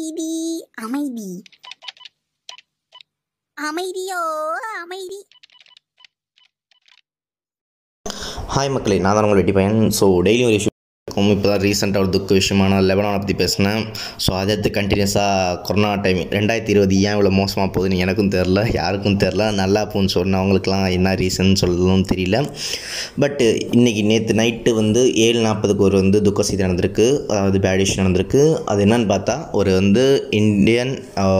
அமைதி அமைதி அமைதியோ அமைதி ஹாய் மக்களே நான் தான் உங்கள் வெட்டி பையன் ஸோ டெய்லி ஒரு இஷ்யூ இருக்கும் இப்போ தான் ரீசெண்டாக ஒரு துக்க விஷயமான லெபனானை பற்றி பேசினேன் ஸோ அதை எடுத்து கண்டினியூஸாக கொரோனா டைம் ரெண்டாயிரத்தி இருபது ஏன் இவ்வளோ மோசமாக போகுதுன்னு எனக்கும் தெரில யாருக்கும் தெரில நல்லா போகுன்னு சொன்னவங்களுக்குலாம் என்ன ரீசன் சொல்லணும் தெரியல பட் இன்றைக்கி நேற்று நைட்டு வந்து ஏழு நாற்பதுக்கு ஒரு வந்து துக்க செய்தி நடந்திருக்கு அதாவது பேட் இஷ்யூ நடந்திருக்கு அது என்னன்னு பார்த்தா ஒரு வந்து இந்தியன்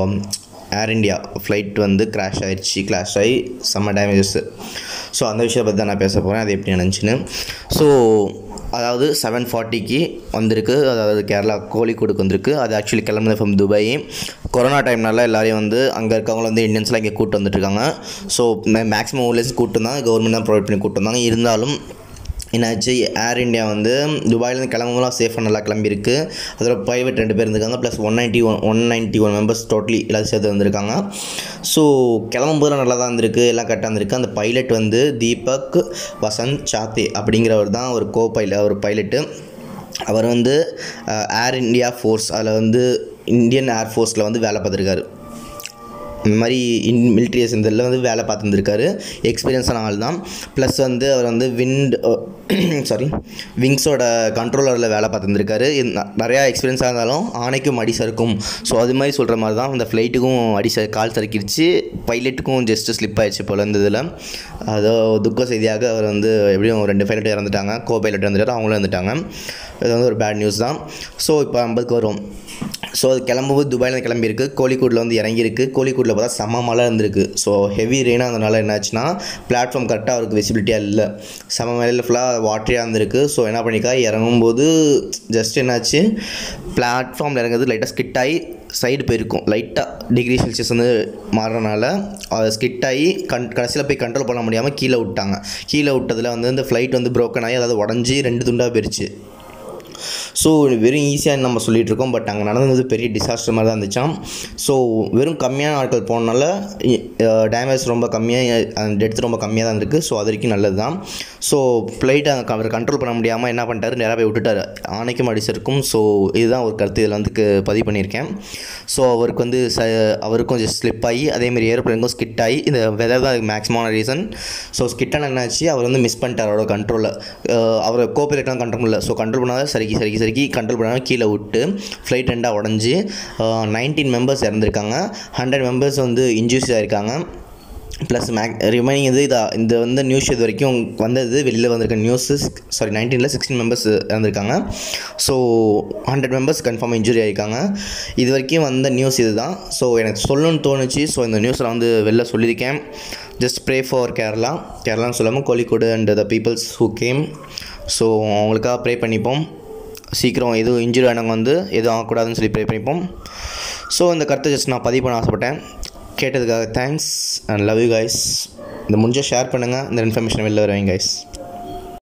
ஏர் இந்தியா ஃப்ளைட் வந்து கிராஷ் ஆயிடுச்சு கிராஷ் ஆகி செம்ம டேமேஜஸ் ஸோ அந்த விஷயத்தை பற்றி தான் நான் பேச போகிறேன் அது எப்படி நடந்துச்சுன்னு ஸோ அதாவது செவன் ஃபார்ட்டிக்கு வந்திருக்கு அதாவது கேரளா கோழிக்கோடுக்கு வந்திருக்கு அது ஆக்சுவலி கிளம்புனது ஃப்ரம் துபாய் கொரோனா டைம்னால எல்லாரையும் வந்து அங்கே இருக்கவங்கள வந்து இந்தியன்ஸ்லாம் இங்கே கூட்டு வந்துட்டுருக்காங்க ஸோ மேக்ஸிமம் ஊர்லேருந்து கூட்டு வந்தாங்க கவர்மெண்ட் தான் ப்ரொவைட் பண்ணி கூட்டு வந்தாங்க இருந்தாலும் என்னாச்சு ஏர் இந்தியா வந்து துபாயிலேருந்து கிளம்பும்போது சேஃபாக நல்லா கிளம்பியிருக்கு அதில் ப்ரைவேட் ரெண்டு பேர் இருந்திருக்காங்க plus one ninety one one ninety one members totally எல்லாரும் சேர்த்து வந்திருக்காங்க ஸோ கிளம்பும்போது நல்லா தான் இருந்திருக்கு எல்லாம் கரெக்டாக இருந்திருக்கு அந்த பைலட் வந்து தீபக் வசந்த் சாத்தே அப்படிங்கிறவர் தான் ஒரு கோ பைல ஒரு பைலட்டு அவர் வந்து ஏர் இந்தியா ஃபோர்ஸ் அதில் வந்து இந்தியன் ஏர் ஃபோர்ஸில் வந்து வேலை பார்த்துருக்காரு இந்த மாதிரி இன் மிலிட்ரி இதில் வந்து வேலை பார்த்துருந்துருக்காரு எக்ஸ்பீரியன்ஸான ஆள் தான் ப்ளஸ் வந்து அவர் வந்து விண்ட் சாரி விங்ஸோட கண்ட்ரோலரில் வேலை பார்த்துருந்துருக்காரு நிறையா எக்ஸ்பீரியன்ஸாக இருந்தாலும் ஆணைக்கும் அடி சறுக்கும் ஸோ அது மாதிரி சொல்கிற மாதிரி தான் இந்த ஃப்ளைட்டுக்கும் அடி ச கால் சறுக்கிடுச்சு பைலட்டுக்கும் ஜஸ்ட்டு ஸ்லிப் ஆயிடுச்சு போல் இந்த இதில் அதோ துக்க செய்தியாக அவர் வந்து எப்படியும் ரெண்டு பைலட் இறந்துட்டாங்க கோ பைலட் இறந்துட்டாரு அவங்களும் இறந்துட்டாங்க இது வந்து ஒரு பேட் நியூஸ் தான் ஸோ இப்போ ஐம்பதுக்கு வரும் ஸோ அது கிளம்பும்போது துபாயில் கிளம்பியிருக்கு கோழிக்கூடில் வந்து இறங்கியிருக்கு கோழிக்கூடில் பார்த்தா செம்ம மழை இருந்திருக்கு ஸோ ஹெவி ரெயினாக இருந்தனால என்னாச்சுன்னா பிளாட்ஃபார்ம் கரெக்டாக அவருக்கு விசிபிலிட்டியாக இல்லை செம்ம மலையில் ஃபுல்லாக வாட்டரியாக இருந்திருக்கு ஸோ என்ன பண்ணிக்கா இறங்கும்போது ஜஸ்ட் என்னாச்சு பிளாட்ஃபார்மில் இறங்குறது லைட்டாக ஸ்கிட் ஆகி சைடு போயிருக்கும் லைட்டாக டிகிரி செல்சியஸ் வந்து மாறுறனால அதை ஸ்கிட் ஆகி கண் கடைசியில் போய் கண்ட்ரோல் பண்ண முடியாமல் கீழே விட்டாங்க கீழே விட்டதில் வந்து இந்த ஃப்ளைட் வந்து ப்ரோக்கன் ஆகி அதாவது உடஞ்சி ரெண்டு துண்டாக போயிருச்சு ஸோ வெறும் ஈஸியாக நம்ம சொல்லிகிட்டு இருக்கோம் பட் அங்கே நடந்தது பெரிய டிசாஸ்டர் மாதிரி தான் இருந்துச்சாம் ஸோ வெறும் கம்மியான ஆட்கள் போனனால டேமேஜ் ரொம்ப கம்மியாக டெத் ரொம்ப கம்மியாக தான் இருக்குது ஸோ அது வரைக்கும் நல்லது தான் ஸோ ஃப்ளைட்டை அவர் கண்ட்ரோல் பண்ண முடியாமல் என்ன பண்ணிட்டாரு நேராக போய் விட்டுட்டாரு ஆணைக்கும் அடிச்சிருக்கும் ஸோ இதுதான் ஒரு கருத்து இதில் வந்து க- பதிவு பண்ணியிருக்கேன் ஸோ அவருக்கு வந்து ச அவருக்கும் ஜஸ்ட் ஸ்லிப் ஆகி அதேமாரி ஏரோப்ளேனுக்கும் ஸ்கிட் ஆகி இந்த வெதர் தான் மேக்ஸிமமான ரீசன் ஸோ ஸ்கிட்டான என்னாச்சு அவர் வந்து மிஸ் பண்ணிட்டார் அவரோட கண்ட்ரோலில் அவர் கோபைலட்லாம் கண்ட்ரோல் பண்ணல ஸோ கண்ட்ரோல் பண்ணாத சரிக்கி சரிக்கி சரிக்கி கண்ட்ரோல் பண்ணாமல் கீழே விட்டு ஃப்ளைட் ரெண்டாக உடஞ்சி நைன்டீன் மெம்பர்ஸ் இறந்துருக்காங்க ஹண்ட்ரட் மெம்பர்ஸ் வந்து இன்ஜூஸ் ஆயிருக்காங்க ப்ளஸ் மேக் ரிமைனிங் இது இதா இந்த வந்து நியூஸ் இது வரைக்கும் வந்தது வெளியில் வந்திருக்க நியூஸு சாரி நைன்டீனில் சிக்ஸ்டீன் மெம்பர்ஸ் இறந்துருக்காங்க so hundred members confirm injury ஆகிருக்காங்க இது வரைக்கும் வந்த நியூஸ் இது தான் ஸோ எனக்கு சொல்லணும்னு தோணுச்சு ஸோ இந்த நியூஸில் வந்து வெளில சொல்லியிருக்கேன் ஜஸ்ட் ப்ரே ஃபார் கேரளா கேரளான்னு சொல்லாமல் Kozhikode and the peoples who came so அவங்களுக்காக ப்ரே பண்ணிப்போம் சீக்கிரம் எதுவும் இன்ஜுரி ஆனவங்க வந்து எதுவும் ஆகக்கூடாதுன்னு சொல்லி ப்ரே பண்ணிப்போம் ஸோ இந்த கருத்தை ஜஸ்ட் நான் பதிவு பண்ண ஆசைப்பட்டேன் கேட்டதுக்காக thanks and love you guys இந்த முடிஞ்சால் ஷேர் பண்ணுங்கள் இந்த இன்ஃபர்மேஷன் வெளில வருவீங்க கைஸ்